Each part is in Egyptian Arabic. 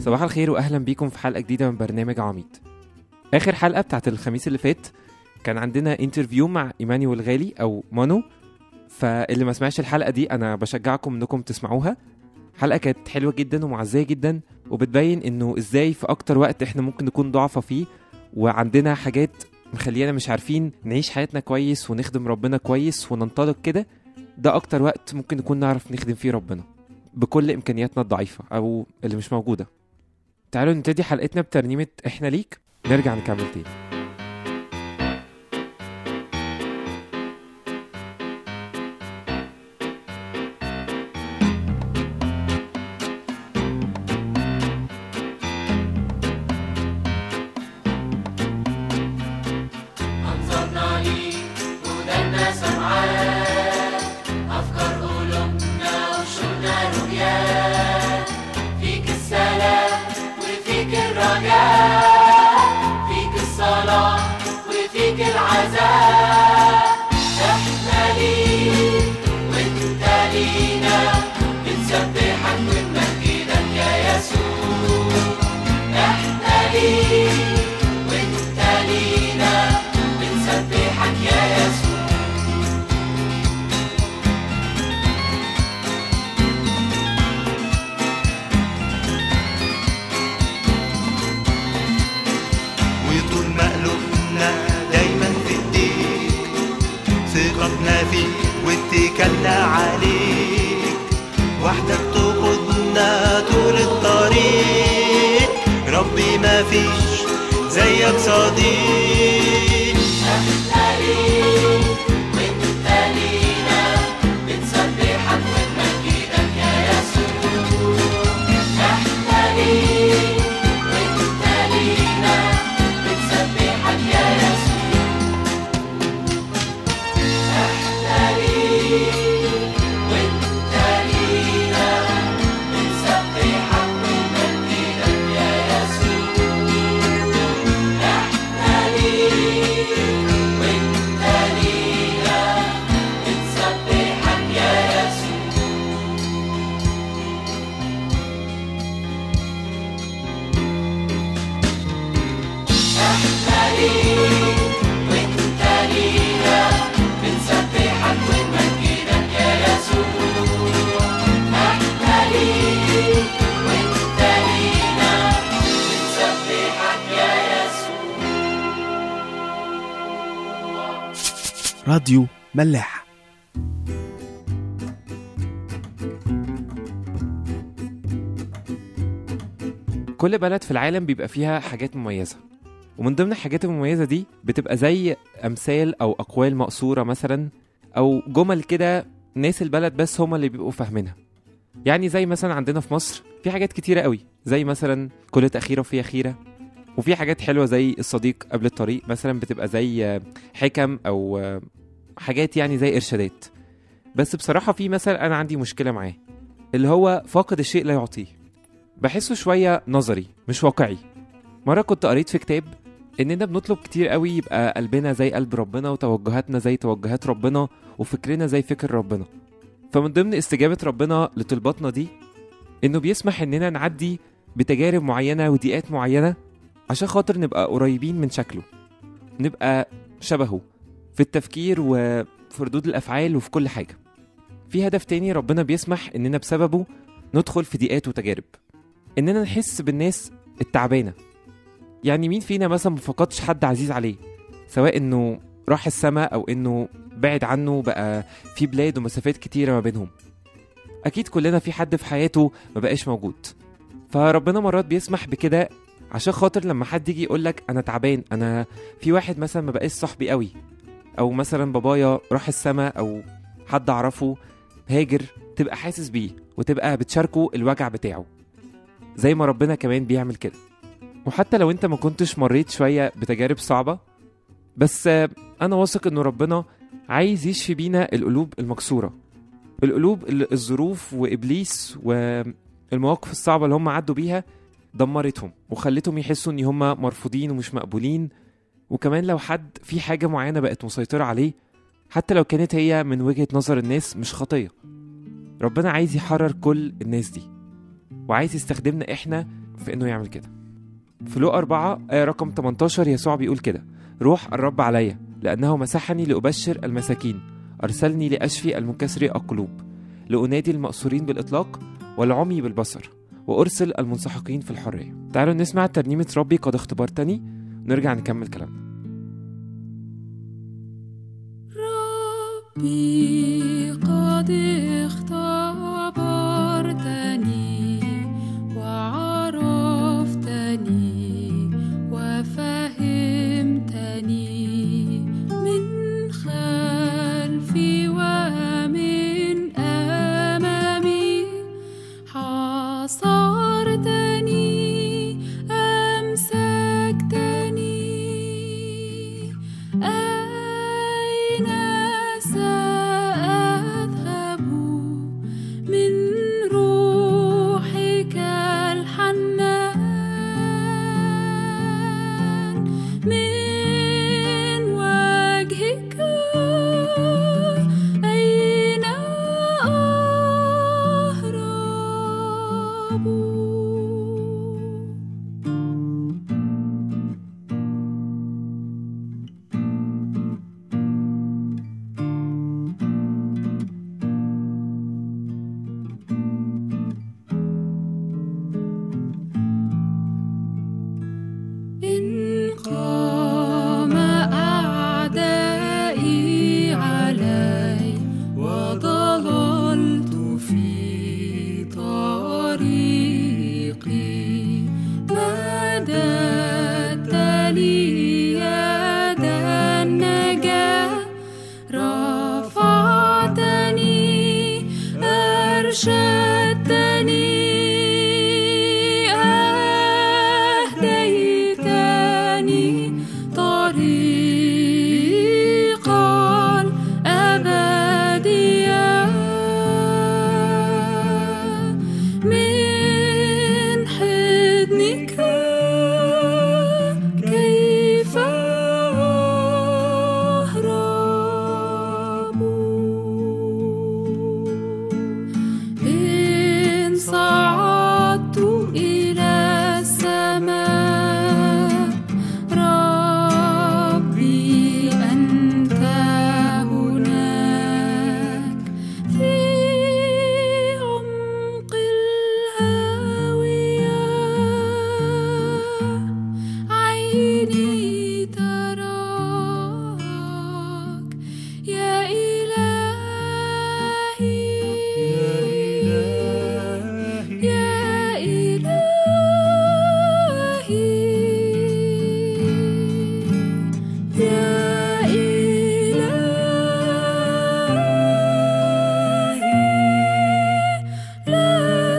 صباح الخير واهلا بيكم في حلقه جديده من برنامج عميد اخر حلقه بتاعت الخميس اللي فات كان عندنا انترفيو مع ايمانويل غالي او مانو فاللي ما سمعش الحلقه دي انا بشجعكم انكم تسمعوها حلقه كانت حلوه جدا ومعزيه جدا وبتبين انه ازاي في اكتر وقت احنا ممكن نكون ضعفة فيه وعندنا حاجات مخلينا مش عارفين نعيش حياتنا كويس ونخدم ربنا كويس وننطلق كده ده اكتر وقت ممكن نكون نعرف نخدم فيه ربنا بكل امكانياتنا الضعيفه او اللي مش موجوده تعالوا نبتدي حلقتنا بترنيمه احنا ليك نرجع نكمل تاني أنظرنا ليك ودنا سمعان أفكار قلوبنا وشوقنا رؤياك فيك السلام وفيك الرجاء فيك الصلاة وفيك العزاء احنا ليك وانت لينا بنسبحك ونمجدك يا يسوع احنا ليك وانت لينا بنسبحك يا يسوع وطول ما قلوبنا دايما في ايديك ثقتنا فيك واتكلنا عليك وحدك تقودنا طول الطريق ربي ما فيش زيك صديق احنا ليك وانت لينا بنسبحك ونمجدك يا يسوع احنا ليك وانت لينا بنسبحك يا يسوع احنا ليك وانت لينا بنسبحك ونمجدك يا يسوع احنا ليك وانت لينا بنسبحك يا يسوع احنا ليك وانت لينا بنسبحك ونمجدك يا يسوع احنا ليك وانت لينا بنسبحك يا يسوع راديو ملاح كل بلد في العالم بيبقى فيها حاجات مميزة ومن ضمن الحاجات المميزة دي بتبقى زي أمثال أو أقوال مقصورة مثلا أو جمل كده ناس البلد بس هما اللي بيبقوا فاهمينها يعني زي مثلا عندنا في مصر في حاجات كتيرة قوي زي مثلا كل تأخيرة وفيها خيرة وفي حاجات حلوة زي الصديق قبل الطريق مثلا بتبقى زي حكم أو حاجات يعني زي إرشادات بس بصراحة في مثل أنا عندي مشكلة معاه اللي هو فاقد الشيء لا يعطيه بحسه شوية نظري مش واقعي مرة كنت قريت في كتاب إننا بنطلب كتير قوي يبقى قلبنا زي قلب ربنا وتوجهاتنا زي توجهات ربنا وفكرنا زي فكر ربنا فمن ضمن استجابة ربنا لطلباتنا دي إنه بيسمح إننا نعدي بتجارب معينة وضيقات معينة عشان خاطر نبقى قريبين من شكله نبقى شبهه في التفكير وفي ردود الأفعال وفي كل حاجة في هدف تاني ربنا بيسمح إننا بسببه ندخل في ضيقات وتجارب اننا نحس بالناس التعبانه يعني مين فينا مثلا ما فقدش حد عزيز عليه سواء انه راح السماء او انه بعد عنه بقى في بلاد ومسافات كتيره ما بينهم اكيد كلنا في حد في حياته ما بقاش موجود فربنا مرات بيسمح بكده عشان خاطر لما حد يجي يقول لك انا تعبان انا في واحد مثلا ما بقاش صاحبي قوي او مثلا بابايا راح السماء او حد اعرفه هاجر تبقى حاسس بيه وتبقى بتشاركه الوجع بتاعه زي ما ربنا كمان بيعمل كده وحتى لو انت ما كنتش مريت شوية بتجارب صعبة بس آه، انا واثق انه ربنا عايز يشفي بينا القلوب المكسورة القلوب اللي الظروف وابليس والمواقف الصعبة اللي هم عدوا بيها دمرتهم وخلتهم يحسوا ان هم مرفوضين ومش مقبولين وكمان لو حد في حاجة معينة بقت مسيطرة عليه حتى لو كانت هي من وجهة نظر الناس مش خطية ربنا عايز يحرر كل الناس دي وعايز يستخدمنا احنا في انه يعمل كده في لو أربعة آية رقم 18 يسوع بيقول كده روح الرب عليا لأنه مسحني لأبشر المساكين أرسلني لأشفي المنكسري القلوب لأنادي المأسورين بالإطلاق والعمي بالبصر وأرسل المنسحقين في الحرية تعالوا نسمع ترنيمة ربي قد اختبرتني ونرجع نكمل كلامنا ربي قد اختبرتني وعرفتني وفهمتني من خلفي ومن أمامي حاصرتني أمسكتني أين سأذهب من روحك الحنان من وجهك أين أهرب إن قام أعدائي علي وضللت في طريقي مددت لي يد النجاة رفعتني أرشدتني أهديتني طريقا أبديا من حضنك كيف أهرب إن صعدت إلى السماء ربي أنت هناك في عمق الهاوية عيني تراك يا إلهي يا إلهي يا إلهي لا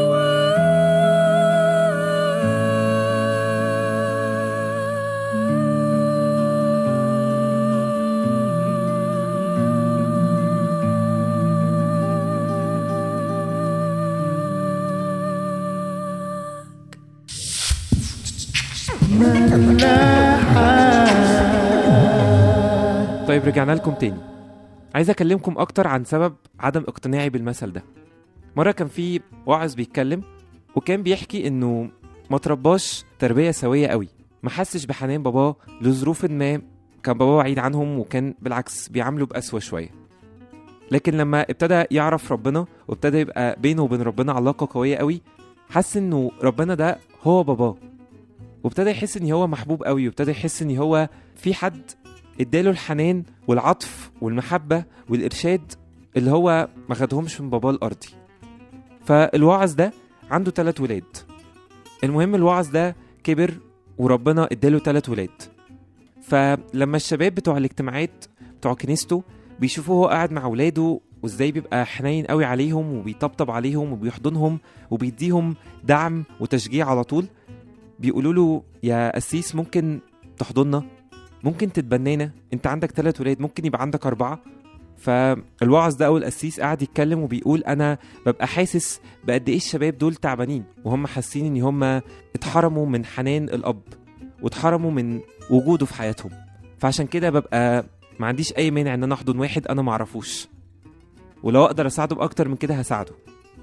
طيب رجعنا لكم تاني عايز اكلمكم اكتر عن سبب عدم اقتناعي بالمثل ده مره كان في واعظ بيتكلم وكان بيحكي انه ما ترباش تربيه سويه قوي ما حسش بحنان باباه لظروف ما كان باباه بعيد عنهم وكان بالعكس بيعامله بقسوه شويه لكن لما ابتدى يعرف ربنا وابتدى يبقى بينه وبين ربنا علاقه قويه قوي حس انه ربنا ده هو باباه وابتدى يحس ان هو محبوب قوي وابتدى يحس ان هو في حد اداله الحنان والعطف والمحبة والإرشاد اللي هو ما خدهمش من باباه الأرضي فالوعظ ده عنده تلات ولاد المهم الوعظ ده كبر وربنا اداله تلات ولاد فلما الشباب بتوع الاجتماعات بتوع كنيسته بيشوفوه هو قاعد مع ولاده وازاي بيبقى حنين قوي عليهم وبيطبطب عليهم وبيحضنهم وبيديهم دعم وتشجيع على طول بيقولوا له يا قسيس ممكن تحضننا ممكن تتبنانا انت عندك ثلاث ولاد ممكن يبقى عندك اربعه فالوعظ ده اول قسيس قاعد يتكلم وبيقول انا ببقى حاسس بقد ايه الشباب دول تعبانين وهم حاسين ان هم اتحرموا من حنان الاب واتحرموا من وجوده في حياتهم فعشان كده ببقى ما عنديش اي مانع ان انا احضن واحد انا معرفوش ولو اقدر اساعده باكتر من كده هساعده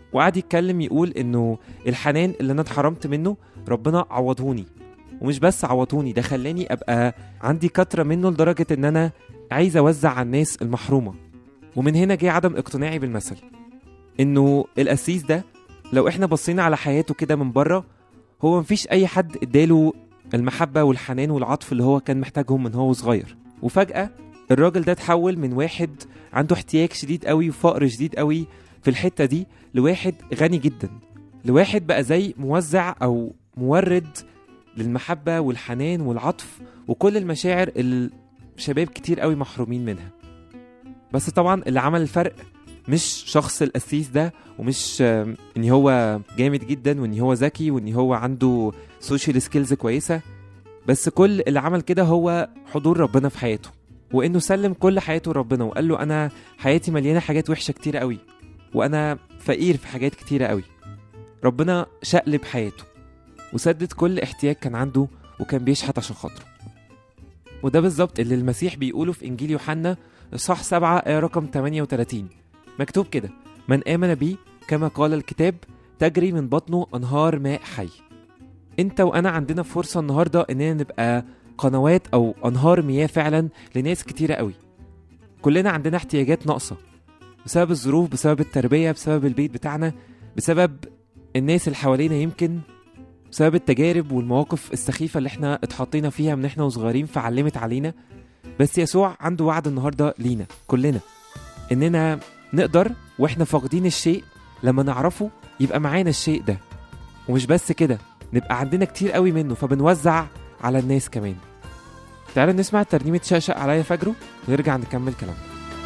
وقعد يتكلم يقول انه الحنان اللي انا اتحرمت منه ربنا عوضهوني ومش بس عوضهوني ده خلاني ابقى عندي كترة منه لدرجة ان انا عايز اوزع على الناس المحرومة ومن هنا جه عدم اقتناعي بالمثل انه القسيس ده لو احنا بصينا على حياته كده من بره هو مفيش اي حد اداله المحبة والحنان والعطف اللي هو كان محتاجهم من هو صغير وفجأة الراجل ده اتحول من واحد عنده احتياج شديد قوي وفقر شديد قوي في الحتة دي لواحد غني جدا لواحد بقى زي موزع او مورد للمحبة والحنان والعطف وكل المشاعر اللي شباب كتير قوي محرومين منها بس طبعا اللي عمل الفرق مش شخص القسيس ده ومش آم، ان هو جامد جدا وان هو ذكي وان هو عنده سوشيال سكيلز كويسه بس كل اللي عمل كده هو حضور ربنا في حياته وانه سلم كل حياته لربنا وقال له انا حياتي مليانه حاجات وحشه كتير قوي وانا فقير في حاجات كتيره قوي ربنا شقلب حياته وسدد كل احتياج كان عنده وكان بيشحت عشان خاطره وده بالظبط اللي المسيح بيقوله في انجيل يوحنا اصحاح 7 آية رقم 38 مكتوب كده من آمن بي كما قال الكتاب تجري من بطنه أنهار ماء حي انت وانا عندنا فرصة النهاردة اننا نبقى قنوات او انهار مياه فعلا لناس كتيرة قوي كلنا عندنا احتياجات ناقصة بسبب الظروف بسبب التربية بسبب البيت بتاعنا بسبب الناس اللي حوالينا يمكن بسبب التجارب والمواقف السخيفة اللي احنا اتحطينا فيها من احنا وصغيرين فعلمت علينا بس يسوع عنده وعد النهاردة لينا كلنا اننا نقدر واحنا فاقدين الشيء لما نعرفه يبقى معانا الشيء ده ومش بس كده نبقى عندنا كتير قوي منه فبنوزع على الناس كمان تعالوا نسمع ترنيمة شقشق عليا فجره ونرجع نكمل كلامنا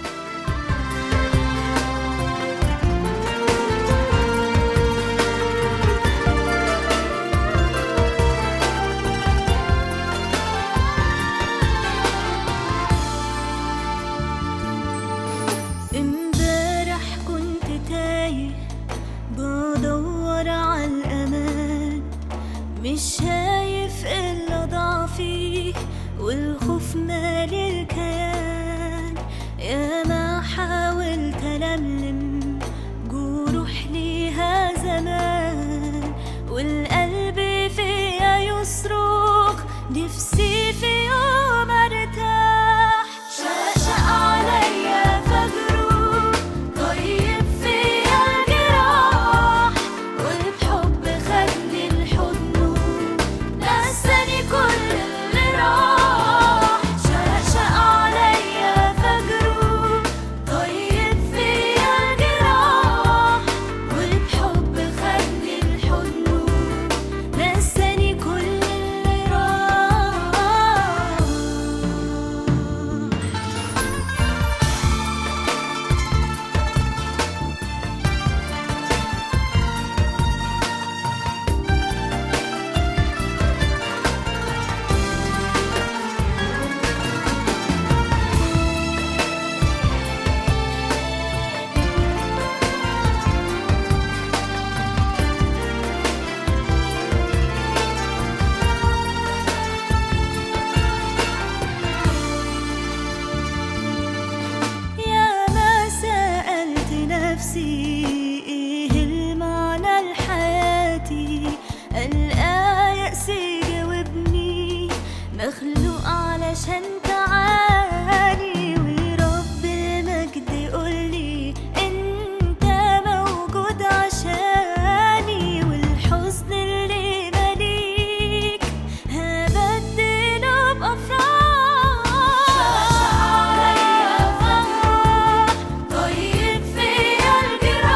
امبارح كنت تايه بدور على الأمان مش شايف إلا ضعفي والخوف مالي الكيان يا ما حاولت ألملم جروح ليها زمان والقلب فيا يصرخ نفسي في يوم ارتاح شقشق عليا فجره طيب فيا الجراح والحب خدني لحضنه نساني كل اللي راح شقشق عليا فجره طيب فيا الجراح والحب خدني لحضنه نساني كل اللي راح يا ما سألت نفسي إيه المعنى لحياتي ألقى يأسي جاوبني مخلوق علشان تعاني ورب المجد يقولي أنت موجود عشاني والحزن اللي مليك هبدله بأفراح طيب فيا الجراح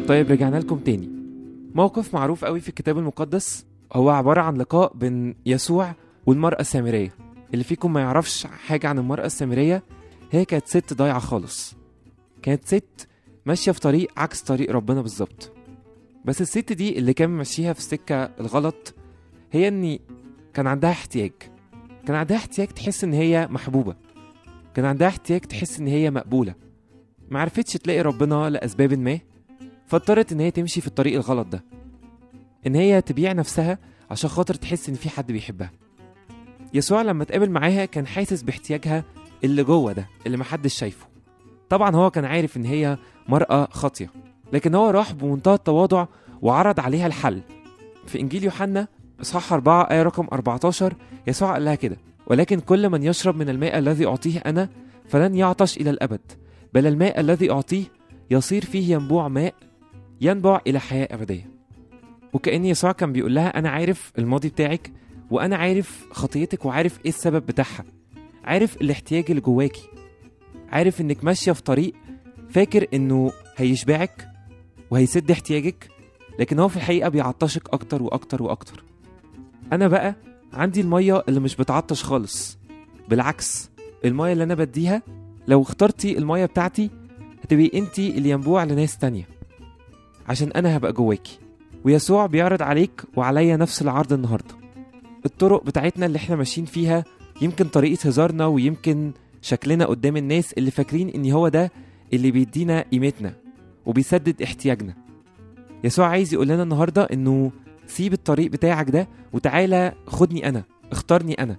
طيب رجعنا لكم تاني موقف معروف قوي في الكتاب المقدس هو عبارة عن لقاء بين يسوع والمرأة السامرية اللي فيكم ما يعرفش حاجة عن المرأة السامرية هي كانت ست ضايعة خالص كانت ست ماشية في طريق عكس طريق ربنا بالظبط بس الست دي اللي كان ماشيها في السكة الغلط هي ان كان عندها احتياج كان عندها احتياج تحس ان هي محبوبة كان عندها احتياج تحس ان هي مقبولة معرفتش تلاقي ربنا لأسباب ما فاضطرت ان هي تمشي في الطريق الغلط ده ان هي تبيع نفسها عشان خاطر تحس ان في حد بيحبها يسوع لما اتقابل معاها كان حاسس باحتياجها اللي جوه ده اللي محدش شايفه طبعا هو كان عارف ان هي مرأة خاطية لكن هو راح بمنتهى التواضع وعرض عليها الحل في انجيل يوحنا اصحاح 4 ايه رقم 14 يسوع قال لها كده ولكن كل من يشرب من الماء الذي اعطيه انا فلن يعطش الى الابد بل الماء الذي اعطيه يصير فيه ينبوع ماء ينبع الى حياه ابديه وكأن يسوع كان بيقول لها انا عارف الماضي بتاعك وانا عارف خطيتك وعارف ايه السبب بتاعها عارف الاحتياج اللي جواكي عارف انك ماشيه في طريق فاكر انه هيشبعك وهيسد احتياجك لكن هو في الحقيقه بيعطشك اكتر واكتر واكتر انا بقى عندي الميه اللي مش بتعطش خالص بالعكس الميه اللي انا بديها لو اخترتي الميه بتاعتي هتبقي انتي اللي ينبوع لناس تانية عشان انا هبقى جواكي ويسوع بيعرض عليك وعليا نفس العرض النهارده الطرق بتاعتنا اللي احنا ماشيين فيها يمكن طريقه هزارنا ويمكن شكلنا قدام الناس اللي فاكرين ان هو ده اللي بيدينا قيمتنا وبيسدد احتياجنا يسوع عايز يقول لنا النهارده انه سيب الطريق بتاعك ده وتعالى خدني انا اختارني انا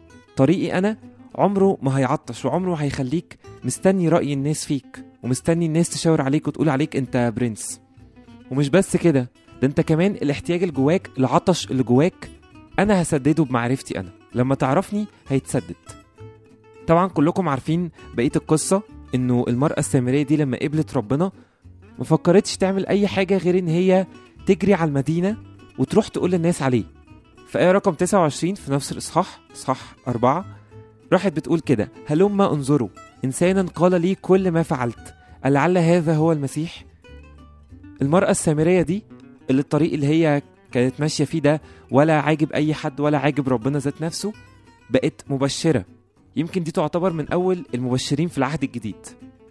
طريقي انا عمره ما هيعطش وعمره ما هيخليك مستني رأي الناس فيك ومستني الناس تشاور عليك وتقول عليك انت برنس ومش بس كده ده انت كمان الاحتياج اللي جواك العطش اللي جواك انا هسدده بمعرفتي انا لما تعرفني هيتسدد طبعا كلكم عارفين بقيه القصه انه المراه السامريه دي لما قبلت ربنا ما فكرتش تعمل اي حاجه غير ان هي تجري على المدينه وتروح تقول للناس عليه في آية رقم 29 في نفس الإصحاح إصحاح أربعة راحت بتقول كده هلما انظروا إنسانا قال لي كل ما فعلت ألعل هذا هو المسيح المرأة السامرية دي اللي الطريق اللي هي كانت ماشية فيه ده ولا عاجب أي حد ولا عاجب ربنا ذات نفسه بقت مبشرة يمكن دي تعتبر من أول المبشرين في العهد الجديد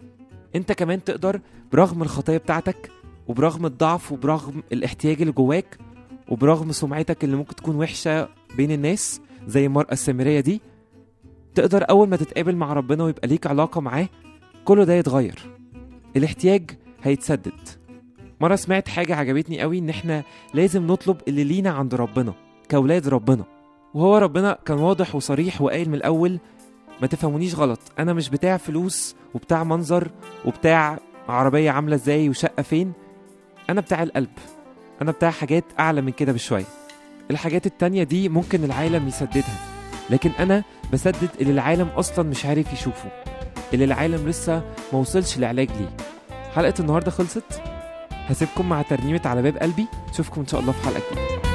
أنت كمان تقدر برغم الخطايا بتاعتك وبرغم الضعف وبرغم الاحتياج اللي جواك وبرغم سمعتك اللي ممكن تكون وحشة بين الناس زي المرأة السامرية دي تقدر أول ما تتقابل مع ربنا ويبقى ليك علاقة معاه كل ده يتغير الاحتياج هيتسدد مرة سمعت حاجة عجبتني قوي إن إحنا لازم نطلب اللي لينا عند ربنا كأولاد ربنا وهو ربنا كان واضح وصريح وقايل من الأول ما تفهمونيش غلط أنا مش بتاع فلوس وبتاع منظر وبتاع عربية عاملة ازاي وشقة فين أنا بتاع القلب أنا بتاع حاجات أعلى من كده بشوية الحاجات التانية دي ممكن العالم يسددها لكن أنا بسدد اللي العالم أصلا مش عارف يشوفه اللي العالم لسه ما وصلش لعلاج ليه حلقة النهاردة خلصت هسيبكم مع ترنيمة على باب قلبي اشوفكم ان شاء الله في حلقة جديدة